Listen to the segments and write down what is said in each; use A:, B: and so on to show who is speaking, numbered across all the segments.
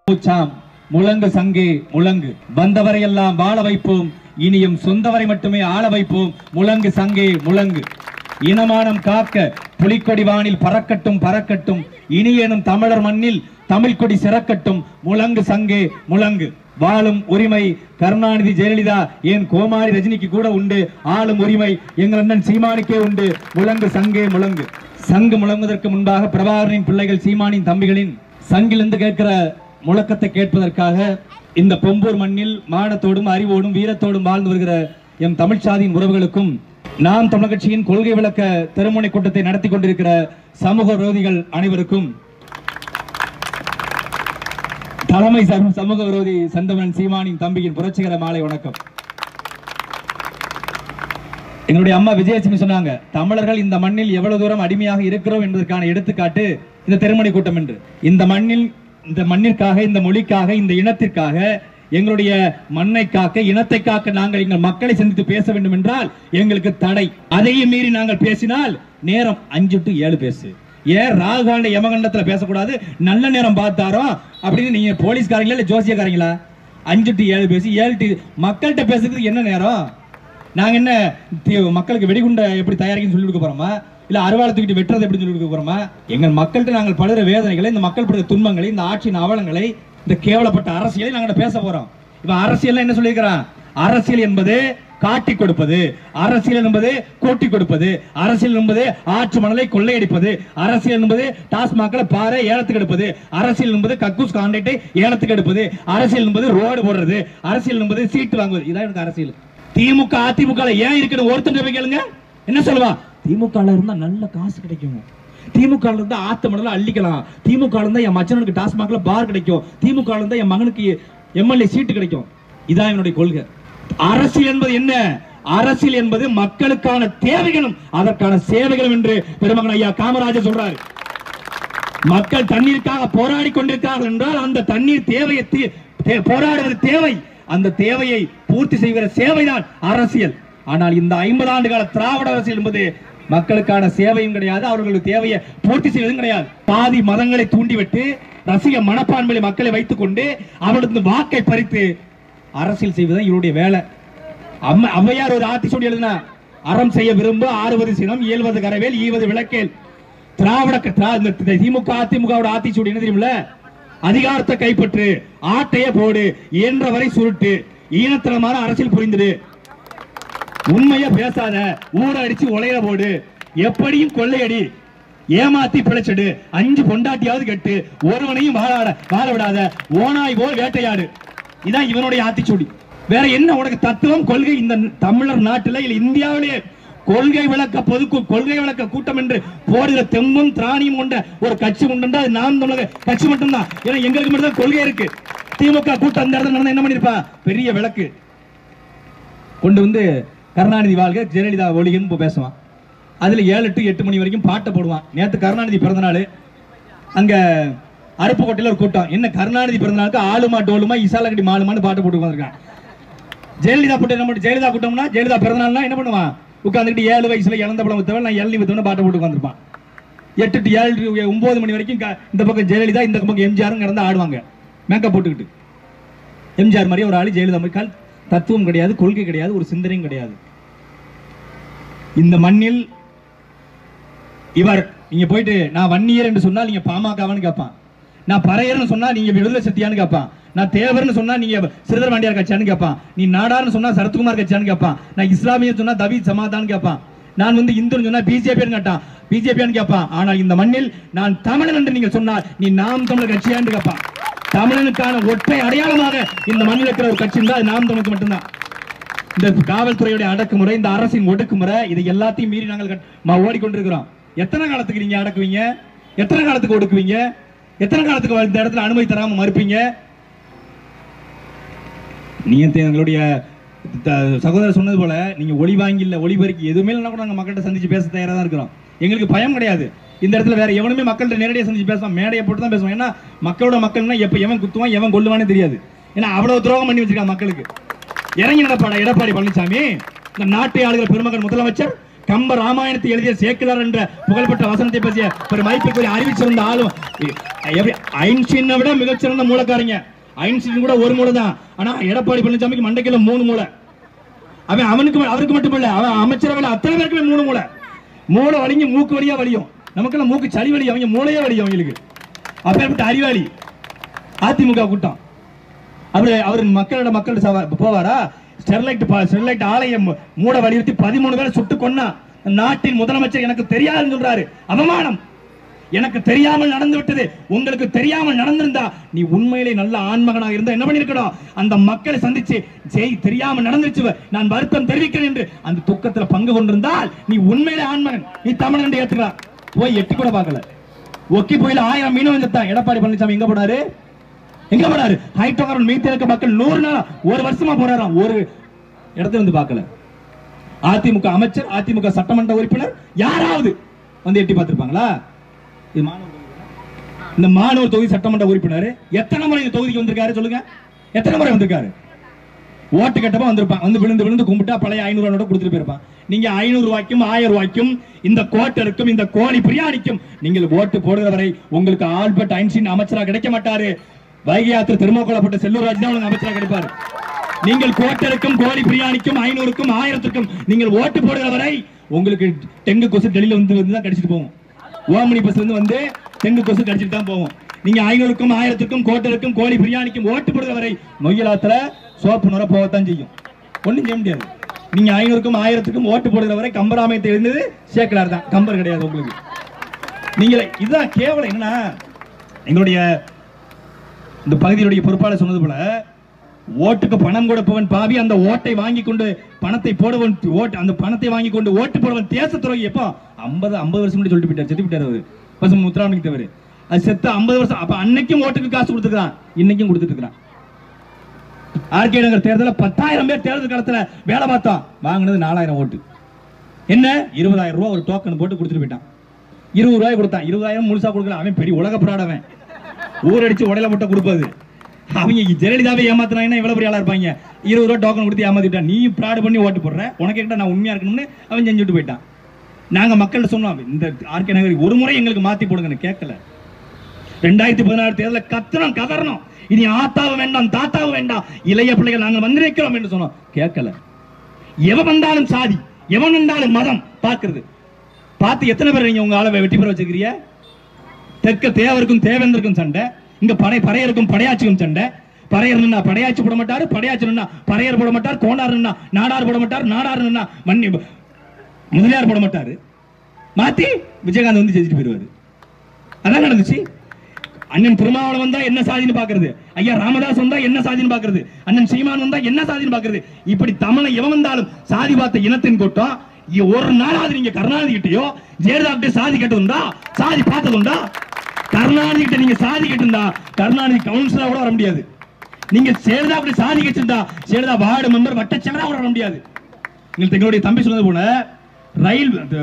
A: மூச்சாம் முழங்கு சங்கே முழங்கு வந்தவரை எல்லாம் வாழ வைப்போம் இனியும் சொந்தவரை மட்டுமே ஆள வைப்போம் முழங்கு சங்கே முழங்கு இனமானம் காக்க புலிக்கொடி வானில் பறக்கட்டும் பறக்கட்டும் இனியேனும் தமிழர் மண்ணில் தமிழ் கொடி சிறக்கட்டும் முழங்கு சங்கே முழங்கு வாழும் உரிமை கருணாநிதி ஜெயலலிதா ஏன் கோமாளி ரஜினிக்கு கூட உண்டு ஆளும் உரிமை எங்கள் அண்ணன் சீமானுக்கே உண்டு முழங்கு சங்கே முழங்கு சங்கு முழங்குவதற்கு முன்பாக பிரபாகரனின் பிள்ளைகள் சீமானின் தம்பிகளின் சங்கிலிருந்து கேட்கிற முழக்கத்தை கேட்பதற்காக இந்த பொம்பூர் மண்ணில் மானத்தோடும் அறிவோடும் வீரத்தோடும் வாழ்ந்து வருகிற எம் தமிழ் சாதியின் உறவுகளுக்கும் நாம் தமிழ் கட்சியின் கொள்கை விளக்க திருமுனை கூட்டத்தை நடத்தி கொண்டிருக்கிற சமூக விரோதிகள் அனைவருக்கும் தலைமை சம- சமூக விரோதி செந்தமன் சீமானின் தம்பியின் புரட்சிகர மாலை வணக்கம் எங்களுடைய அம்மா விஜயலட்சுமி சொன்னாங்க தமிழர்கள் இந்த மண்ணில் எவ்வளவு தூரம் அடிமையாக இருக்கிறோம் என்பதற்கான எடுத்துக்காட்டு இந்த திருமணி கூட்டம் என்று இந்த மண்ணில் இந்த மண்ணிற்காக இந்த மொழிக்காக இந்த இனத்திற்காக எங்களுடைய மண்ணை காக்க இனத்தை காக்க நாங்கள் எங்கள் மக்களை சந்தித்து பேச வேண்டும் என்றால் எங்களுக்கு தடை அதையும் மீறி நாங்கள் பேசினால் நேரம் அஞ்சு டு ஏழு பேசு ஏன் ராகுகாண்ட யமகண்டத்துல பேசக்கூடாது நல்ல நேரம் பார்த்தாரோ அப்படின்னு நீங்க போலீஸ்காரங்களா இல்ல ஜோசியக்காரங்களா அஞ்சு டு ஏழு பேசி ஏழு டு மக்கள்கிட்ட பேசுறதுக்கு என்ன நேரம் நாங்க என்ன தி- மக்களுக்கு வெடிகுண்டை எப்படி தயாரிக்கணும்னு சொல்லி கொடுக்க போறோமா இல்ல அறுவாளை தூக்கிட்டு வெட்டுறது எப்படி சொல்லி கொடுக்க போறோமா எங்கள் மக்கள்கிட்ட நாங்கள் படுற வேதனைகளை இந்த மக்கள் படுற துன்பங்களை இந்த ஆட்சியின் அவலங்களை இந்த கேவலப்பட்ட அரசியலை நாங்கள் பேச போறோம் இப்ப அரசியல் என்ன சொல்லியிருக்கிறான் அரசியல் என்பது காட்டி கொடுப்பது அரசியல் என்பது கூட்டி கொடுப்பது அரசியல் என்பது ஆற்று மணலை கொள்ளையடிப்பது அரசியல் என்பது டாஸ்மாக்களை பாறை ஏலத்துக்கு எடுப்பது அரசியல் என்பது கக்கூஸ் கான்ட்ராக்டை ஏலத்துக்கு எடுப்பது அரசியல் என்பது ரோடு போடுறது அரசியல் என்பது சீட்டு வாங்குவது இதான் எனக்கு அரசியல் திமுக அதிமுக ல ஏன் இருக்குன்னு ஒருத்தன் போய் கேளுங்க என்ன சொல்லுவா திமுக ல இருந்தா நல்ல காசு கிடைக்கும் திமுக ல இருந்தா ஆத்து மணல அள்ளிக்கலாம் திமுக ல இருந்தா என் மச்சனுக்கு டாஸ்மாக்ல பார் கிடைக்கும் திமுக ல இருந்தா என் மகனுக்கு எம்எல்ஏ சீட்டு கிடைக்கும் இதான் என்னுடைய கொள்கை அரசியல் என்பது என்ன அரசியல் என்பது மக்களுக்கான தேவைகளும் அதற்கான சேவைகளும் என்று பெருமகன் ஐயா காமராஜர் சொல்றாரு மக்கள் தண்ணீருக்காக போராடி கொண்டிருக்கிறார்கள் என்றால் அந்த தண்ணீர் தேவையை தீ- தே- போராடுவது தேவை அந்த தேவையை பூர்த்தி செய்கிற சேவைதான் அரசியல் ஆனால் இந்த ஐம்பது ஆண்டு கால திராவிட அரசியல் என்பது மக்களுக்கான சேவையும் கிடையாது அவர்களுக்கு தேவையை பூர்த்தி செய்வதும் கிடையாது பாதி மதங்களை தூண்டிவிட்டு ரசிக மனப்பான்மையை மக்களை வைத்துக் கொண்டு அவர்களது வாக்கை பறித்து அரசியல் செய்வதுதான் இவருடைய வேலை அம்ம ஔவையார் ஒரு ஆத்திச்சூடி எழுதினா அறம் செய்ய விரும்ப ஆறுவது சினம் இயல்வது கரவேல் ஈவது விளக்கேல் திராவிட க- திரா- இந்த தி- திமுக அதிமுகவோட ஆத்திச்சூடி என்ன தெரியுமில்ல அதிகாரத்தை கைப்பற்று ஆட்டைய போடு இயன்ற வரை சுருட்டு ஈனத்தனமான அரசியல் புரிந்துடு உண்மைய பேசாத ஊற அடிச்சு உலையில போடு எப்படியும் கொள்ளையடி ஏமாத்தி பிழைச்சிடு அஞ்சு பொண்டாட்டியாவது கெட்டு ஒருவனையும் வாழாட வாழ விடாத ஓனாய் போல் வேட்டையாடு இதான் இவனுடைய ஆத்திச்சூடி வேற என்ன உனக்கு தத்துவம் கொள்கை இந்த தமிழர் நாட்டில இல்ல இந்தியாவிலேயே கொள்கை விளக்க பொதுக்கு கொள்கை விளக்க கூட்டம் என்று போடுகிற தெம்பும் திராணியும் கொண்ட ஒரு கட்சி உண்டுண்டா அது நாம் தமிழக கட்சி மட்டும்தான் ஏன்னா எங்களுக்கு மட்டும் தான் கொள்கை இருக்கு திமுக கூட்டம் அந்த இடத்துல நடந்தா என்ன பண்ணிருப்பா பெரிய விளக்கு கொண்டு வந்து கருணாநிதி வாழ்க ஜெயலலிதா ஒழிகன்னு இப்போ பேசுவான் அதுல ஏழு டு எட்டு மணி வரைக்கும் பாட்டை போடுவான் நேத்து கருணாநிதி பிறந்த நாள் அங்க அருப்புக்கோட்டையில ஒரு கூட்டம் என்ன கருணாநிதி பிறந்த நாளுக்கு ஆளுமா டோலுமா இசாலக்கடி மாலுமான்னு பாட்டு போட்டு உட்காந்துருக்கான் ஜெயலலிதா போட்டு என்ன பண்ணு ஜெயலலிதா கூட்டம்னா ஜெயலலிதா பிறந்த நாள்னா என்ன பண்ணுவான் உட்காந்துக்கிட்டு ஏழு வயசுல இழந்த பழம் வித்தவன் நான் இளநீ வித்தவன பாட்டு போட்டு உட்காந்துருப்பான் எட்டு டு ஏழு to ஒன்பது மணி வரைக்கும் க- இந்த பக்கம் ஜெயலலிதா இந்த பக்கம் எம்ஜிஆரும் கிடந்து ஆடுவாங்க மேக்கப் போட்டுக்கிட்டு எம்ஜிஆர் மாதிரி ஒரு ஆளு ஜெயலலிதா மாதிரி கால் தத்துவம் கிடையாது கொள்கை கிடையாது ஒரு சிந்தனையும் கிடையாது இந்த மண்ணில் இவர் நீங்க போயிட்டு நான் வன்னியர் என்று சொன்னால் நீங்க பாமகவான்னு கேட்பான் நான் பறையர்னு சொன்னா நீங்க விடுதலை சக்தியான்னு கேட்பான் நான் தேவர்னு சொன்னா நீங்க சிறுதர் வாண்டியார் கட்சியான்னு கேட்பான் நீ நாடார்னு சொன்னா சரத்குமார் கட்சியான்னு கேட்பான் நான் இஸ்லாமியர் சொன்னா தவீத் சமாதான்னு கேட்பான் நான் வந்து இந்துன்னு சொன்னா பிஜேபின்னு கேட்டான் பிஜேபியான்னு கேட்பான் ஆனால் இந்த மண்ணில் நான் தமிழன் என்று நீங்கள் சொன்னால் நீ நாம் தமிழர் கட்சியான்னு கேட்பான் தமிழனுக்கான ஒற்றை அடையாளமாக இந்த மண்ணில் இருக்கிற ஒரு கட்சி இருந்தால் அது நாம் தமிழுக்கு மட்டும்தான் இந்த காவல்துறையுடைய அடக்குமுறை இந்த அரசின் ஒடுக்குமுறை இது எல்லாத்தையும் மீறி நாங்கள் கட்- ம- ஓடிக்கொண்டிருக்கிறோம் எத்தனை காலத்துக்கு நீங்க அடக்குவீங்க எத்தனை காலத்துக்கு ஒடுக்குவீங்க எத்தனை காலத்துக்கு இந்த இடத்துல அனுமதி தராம மறுப்பீங்க நீங்க தே- எங்களுடைய த- சகோதரர் சொன்னது போல நீங்க ஒளி வாங்கி இல்ல ஒளி பெருக்கி எதுவுமே இல்லைன்னா கூட நாங்க மக்கள்கிட்ட சந்திச்சு பேச தயாரா தான் இருக்கிறோம் எங்களுக்கு பயம் கிடையாது இந்த இடத்துல வேற எவனுமே மக்கள்கிட்ட நேரடியாக சந்திச்சு பேசுவான் மேடையை போட்டு தான் பேசுவான் ஏன்னா மக்களோட மக்கள்னா எப்ப எவன் குத்துவான் எவன் கொல்லுவானே தெரியாது ஏன்னா அவ்வளவு துரோகம் பண்ணி வச்சிருக்கான் மக்களுக்கு இறங்கி நடப்பாடா எடப்பாடி பழனிசாமி இந்த நாட்டை ஆளுகிற பெருமகன் முதலமைச்சர் கம்ப ராமாயணத்தை எழுதிய சேக்கிலார் என்ற புகழ்பெற்ற வசனத்தை பேசிய ஒரு மைப்பிற்குரிய அறிவிச்சிருந்த ஆளும் ஐன்ஸ்டீனை விட மிகச்சிறந்த மூலக்காரங்க ஐன்ஸ்டீன் கூட ஒரு மூளை தான் ஆனா எடப்பாடி பழனிசாமிக்கு மண்டைக்குள்ள மூணு மூளை அவன் அவனுக்கு ம- அவருக்கு மட்டும் இல்ல அவன் அமைச்சரவையில் அத்தனை பேருக்குமே மூணு மூளை மூளை வலிங்க மூக்கு வழியா வலியும் நமக்கெல்லாம் மூக்கு சளி வலி அவங்க மூளையே வலியும் அவங்களுக்கு அப்பேற்பட்ட அறிவாளி அதிமுக கூட்டம் அவரு அவர் மக்களோட மக்கள் சவா- போவாரா ஸ்டெர்லைட் பா- ஸ்டெர்லைட் ஆலயம் மூட வலியுறுத்தி பதிமூணு பேரை சுட்டு கொன்னா நாட்டின் முதலமைச்சர் எனக்கு தெரியாதுன்னு சொல்றாரு அவமானம் எனக்கு தெரியாமல் நடந்து விட்டது உங்களுக்கு தெரியாமல் நடந்திருந்தா நீ உண்மையிலே நல்ல ஆண்மகனாக இருந்தா என்ன பண்ணிருக்கணும் அந்த மக்களை சந்திச்சு ஜெய் தெரியாமல் நடந்துருச்சு நான் வருத்தம் தெரிவிக்கிறேன் என்று அந்த துக்கத்துல பங்கு கொண்டிருந்தால் நீ உண்மையிலே ஆண்மகன் நீ தமிழன் என்று ஏத்துக்கலாம் போய் எட்டி கூட பார்க்கல ஒக்கி புயல ஆயிரம் மீனவன் செத்தான் எடப்பாடி பழனிசாமி எங்க போனாரு எங்க போனாரு ஹைட்ரோகார்பன் மீத்து இருக்க மக்கள் நூறு நாள் ஒரு வருஷமா போறாராம் ஒரு இடத்துல வந்து பார்க்கல அதிமுக அமைச்சர் அதிமுக சட்டமன்ற உறுப்பினர் யாராவது வந்து எட்டி பார்த்திருப்பாங்களா இது மாணவர் தொகுதியா? இந்த மாணவர் தொகுதி சட்டமன்ற உறுப்பினர் எத்தனை முறை இந்த தொகுதிக்கு வந்திருக்காரு சொல்லுங்க எத்தனை முறை வந்திருக்காரு ஓட்டு கட்டப்ப வந்திருப்பான் வந்து விழுந்து விழுந்து கும்பிட்டா பழைய ஐநூறு நோட்டை கொடுத்துட்டு போயிருப்பான் நீங்க ஐநூறு ரூபாய்க்கும் ஆயிரம் ரூபாய்க்கும் இந்த கோட்டருக்கும் இந்த கோழி பிரியாணிக்கும் நீங்கள் ஓட்டு போடுகிற வரை உங்களுக்கு ஆல்பர்ட் ஐன்ஸ்டீன் அமைச்சரா கிடைக்க மாட்டாரு வைகை ஆற்று திருமோக்கலப்பட்ட செல்லூர்ராஜ் தான் உங்களுக்கு அமைச்சரா கிடைப்பாரு நீங்கள் கோட்டருக்கும் கோழி பிரியாணிக்கும் ஐநூறுக்கும் ஆயிரத்துக்கும் நீங்கள் ஓட்டு போடுகிற வரை உங்களுக்கு டெங்கு கொசு டெல்லியில வந்து வந்து தான் கடிச்சிட்டு போகும் ஓமனி பஸ்ல இருந்து வந்து டெங்கு கொசு கடிச்சிட்டு தான் போகும் நீங்க ஐநூறுக்கும் ஆயிரத்துக்கும் கோட்டருக்கும் கோழி பிரியாணிக்கும் ஓட்டு போடுகிற வரை நொய்யலாத்துல சோப்பு நுர போகத்தான் செய்யும் ஒண்ணும் செய்ய முடியாது நீங்க ஐநூறுக்கும் ஆயிரத்துக்கும் ஓட்டு போடுகிற வரை கம்பராமயத்தை எழுந்தது சேக்கலார் தான் கம்பர் கிடையாது உங்களுக்கு நீங்க இதுதான் கேவலம் என்னன்னா எங்களுடைய இந்த பகுதியுடைய பொறுப்பாளர் சொன்னது போல ஓட்டுக்கு பணம் கொடுப்பவன் பாவி அந்த ஓட்டை வாங்கி கொண்டு பணத்தை போடுவன் ஓட்டு அந்த பணத்தை வாங்கி கொண்டு ஓட்டு போடுவன் தேச துரோகி எப்போ ஐம்பது ஐம்பது வருஷம் முன்னாடி சொல்லிட்டு போயிட்டார் செத்து போயிட்டார் அவரு பசங்க முத்துராமலிங்க தவிர அது செத்து ஐம்பது வருஷம் அப்ப அன்னைக்கும் ஓட்டுக்கு காசு கொடுத்துருக்கான் இன்னைக்கும் கொடுத்துட்டு இருக்கிறான் ஆர்கே நகர் தேர்தலில் பத்தாயிரம் பேர் தேர்தல் காலத்துல வேலை பார்த்தோம் வாங்கினது நாலாயிரம் ஓட்டு என்ன இருபதாயிரம் ரூபாய் ஒரு டோக்கன் போட்டு கொடுத்துட்டு போயிட்டான் இருபது ரூபாய் கொடுத்தான் இருபதாயிரம் முழுசா கொடுக்கல அவன் பெரிய உலக பிராடவன் ஊரடிச்சு உடையில முட்டை கொடுப்பது அவங்க ஜெயலலிதாவே ஏமாத்தினாங்கன்னா இவ்வளவு பெரிய ஆளா இருப்பாங்க இருபது ரூபா டோக்கன் கொடுத்து ஏமாத்திட்டான் நீ ப்ராடு பண்ணி ஓட்டு போடுற உனக்கு கிட்ட நான் உண்மையா இருக்கணும்னு அவன் செஞ்சுட்டு போயிட்டான் நாங்க மக்கள்கிட்ட சொன்னோம் இந்த ஆர்கே நகர் ஒரு முறை எங்களுக்கு மாத்தி போடுங்கன்னு கேட்கல ரெண்டாயிரத்தி பதினாறு தேர்தலில் கத்தணும் கதறணும் இனி ஆத்தாவும் வேண்டாம் தாத்தாவும் வேண்டாம் இளைய பிள்ளைகள் நாங்கள் வந்திருக்கிறோம் என்று சொன்னோம் கேட்கல எவன் வந்தாலும் சாதி எவன் வந்தாலும் மதம் பார்க்கிறது பார்த்து எத்தனை பேர் நீங்க உங்க ஆளை வெட்டி பெற வச்சிருக்கிறீங்க தெற்க தேவருக்கும் தேவேந்தருக்கும் சண்டை இங்க படை பறையருக்கும் படையாச்சிக்கும் சண்டை பறையர் நின்னா படையாச்சி போட மாட்டாரு படையாச்சி நின்னா பறையர் போட மாட்டார் கோனார் நின்னா நாடார் போட மாட்டார் நாடார் நின்னா மன்னி முதலியார் போட மாட்டாரு மாத்தி விஜயகாந்த் வந்து செஞ்சுட்டு போயிருவாரு அதான் நடந்துச்சு அண்ணன் திருமாவளவன் வந்தா என்ன சாதின்னு பாக்குறது ஐயா ராமதாஸ் வந்தா என்ன சாதின்னு பாக்குறது அண்ணன் சீமான் வந்தா என்ன சாதின்னு பாக்குறது இப்படி தமிழை எவன் வந்தாலும் சாதி பார்த்த இனத்தின் கூட்டம் இ- ஒரு நாளாவது நீங்க கருணாநிதி கிட்டயோ ஜெயலலிதா கிட்ட சாதி கேட்டதுண்டா சாதி பார்த்ததுண்டா கருணாநிதி கிட்ட நீங்க சாதி கேட்டிருந்தா கருணாநிதி கவுன்சிலரா கூட வர முடியாது நீங்க ஜெயலலிதா அப்படி சாதி கேட்டிருந்தா ஜெயலலிதா வார்டு மெம்பர் வட்ட செயலரா கூட வர முடியாது எங்களுக்கு எங்களுடைய தம்பி சொன்னது போல ரயில் அந்த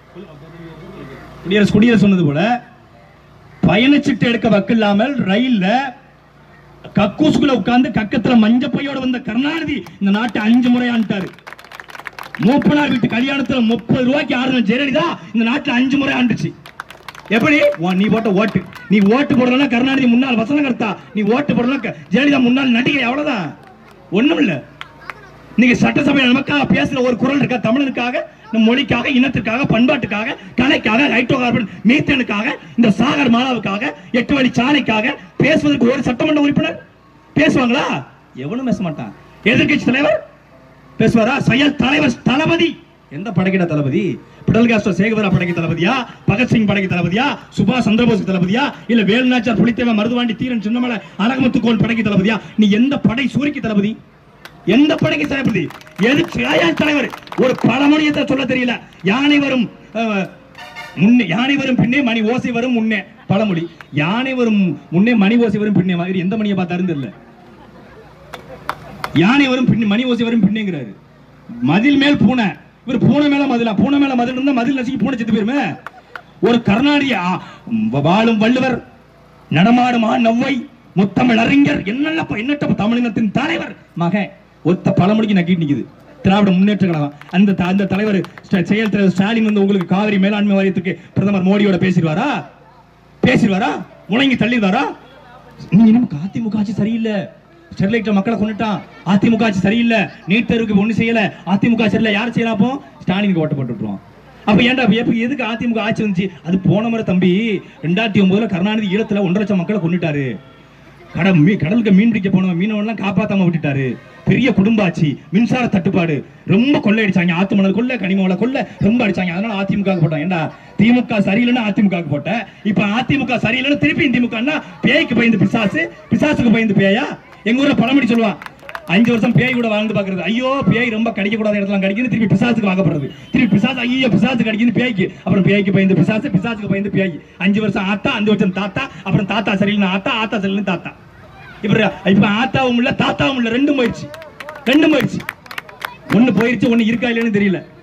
A: குடியரசு குடியரசு சொன்னது போல பயணச்சீட்டு எடுக்க வக்கில்லாமல் ரயில்ல கக்கூசுக்குள்ள உட்கார்ந்து கக்கத்துல மஞ்ச பையோட வந்த கருணாநிதி இந்த நாட்டை அஞ்சு முறை ஆண்டாரு மூப்பனார் வீட்டு கல்யாணத்துல முப்பது ரூபாய்க்கு ஆடுன ஜெயலலிதா இந்த நாட்டுல அஞ்சு முறை ஆண்டுச்சு எப்படி உன் நீ போட்ட ஓட்டு நீ ஓட்டு போடலன்னா கருணாநிதி முன்னாள் வசனகர்த்தா நீ ஓட்டு போடலாம் க- ஜெயலலிதா முன்னாள் நடிகை அவ்வளவுதான் ஒண்ணும் இல்ல நீங்க சட்டசபையில் நமக்காக பேசுற ஒரு குரல் இருக்கா தமிழனுக்காக நம் மொழிக்காக இனத்துக்காக பண்பாட்டுக்காக கலைக்காக ஹைட்ரோ கார்பன் மீத்தனுக்காக இந்த சாகர் மாலாவுக்காக எட்டு வழி சாலைக்காக பேசுவதற்கு ஒரு சட்டமன்ற உறுப்பினர் பேசுவாங்களா எவனும் பேச மாட்டான் எதிர்க்கட்சி தலைவர் பேசுவாரா செயல் தலைவர் தளபதி எந்த படைக்கிட தளபதி பிடல் காஸ்டோ சேகவரா படைக்கு தளபதியா பகத்சிங் படைக்கு தளபதியா சுபாஷ் சந்திரபோஸ் தளபதியா இல்ல வேலுநாச்சார் புலித்தேவன் மருதுவாண்டி தீரன் சின்னமலை அழகமுத்துக்கோன் படைக்கு தளபதியா நீ எந்த படை சூரிக்கு தளபதி எந்த படைக்கு தளபதி எது யார் தலைவர் ஒரு பழமொழியத்தை சொல்ல தெரியல யானை வரும் அஹ், முன்னே யானை வரும் பின்னே மணி ஓசை வரும் முன்னே பழமொழி யானை வரும் முன்னே மணி ஓசை வரும் பின்னே மாதிரி எந்த மணியை பார்த்தாருன்னு தெரியல யானை வரும் பின்னே மணி ஓசை வரும் பின்னேங்கிறாரு மதில் மேல் பூனை இவர் பூனை மேல மதிலா பூனை மேல மதில் இருந்தா மதில் நசுக்கி பூனை செத்து போயிருமே ஒரு கருணாடி ஆ, வாழும் வள்ளுவர் நடமாடும் ஆ நவ்வை முத்தமிழ் அறிஞர் என்னென்ன எண்ணற்ற தமிழினத்தின் தலைவர் மகன் ஒத்த பழமொழிக்கு நக்கிட்டு நிக்குது திராவிட முன்னேற்ற கழகம் அந்த த- அந்த தலைவர் ஸ்ட- செயல் தலைவர் ஸ்டாலின் வந்து உங்களுக்கு காவிரி மேலாண்மை வாரியத்துக்கு பிரதமர் மோடியோட பேசிடுவாரா பேசிடுவாரா முழங்கி தள்ளிடுவாரா நீ நமக்கு அதிமுக ஆட்சி சரியில்லை ஸ்டெர்லைட்ல மக்களை கொண்டுட்டான் அதிமுக ஆட்சி சரியில்லை நீட் தேர்வுக்கு ஒண்ணு செய்யல அதிமுக சரியில்லை யார் செய்யலாம் அப்போ ஸ்டாலினுக்கு ஓட்டு போட்டு விட்டுருவோம் அப்ப ஏன்டா எப்ப எதுக்கு அதிமுக ஆட்சி வந்துச்சு அது போன முறை தம்பி ரெண்டாயிரத்தி ஒன்பதுல கருணாநிதி ஈழத்துல ஒன்றரை லட்சம் மக்களை கொண்டுட்டாரு கடல் மீ கடலுக்கு மீன் பிடிக்க போனவன் மீனவன்லாம் காப்பாத்தாம விட்டுட்டாரு பெரிய குடும்ப ஆட்சி மின்சார தட்டுப்பாடு ரொம்ப கொள்ளையடிச்சாங்க ஆத்து மணல் கொள்ள கனிமவள கொள்ள ரொம்ப அடிச்சாங்க அதனால அதிமுக க்கு போட்டாங்க ஏண்டா திமுக சரியில்லைன்னு அதிமுக க்கு போட்ட இப்ப அதிமுக சரியில்லைன்னு திருப்பி திமுக பேய்க்கு பயந்து பிசாசு பிசாசுக்கு பயந்து பேயா எங்க ஊர்ல பழமொழி சொல்லுவான் அஞ்சு வருஷம் பேய் கூட வாழ்ந்து பாக்குறது ஐயோ பேய் ரொம்ப கடிக்க கூடாத இடத்துல கடிக்குது திருப்பி பிசாசுக்கு வாங்கப்படுறது திருப்பி பிசாசு ஐயோ பிசாசு கடிக்குது பேய்க்கு அப்புறம் பேய்க்கு பயந்து பிசாசு பிசாசுக்கு பயந்து பேய் அஞ்சு வருஷம் ஆத்தா அஞ்சு வருஷம் தாத்தா அப்புறம் தாத்தா சரியில்லைன்னு ஆத்தா ஆத்தா சரியில்லைன்னு தாத்தா இப்ப இப்ப ஆத்தாவும் இல்ல தாத்தாவும் இல்ல ரெண்டும் போயிடுச்சு ரெண்டும் போயிடுச்சு ஒண்ணு போயிடுச்சு ஒண்ணு இருக்கா இல்லைன்னு தெரியல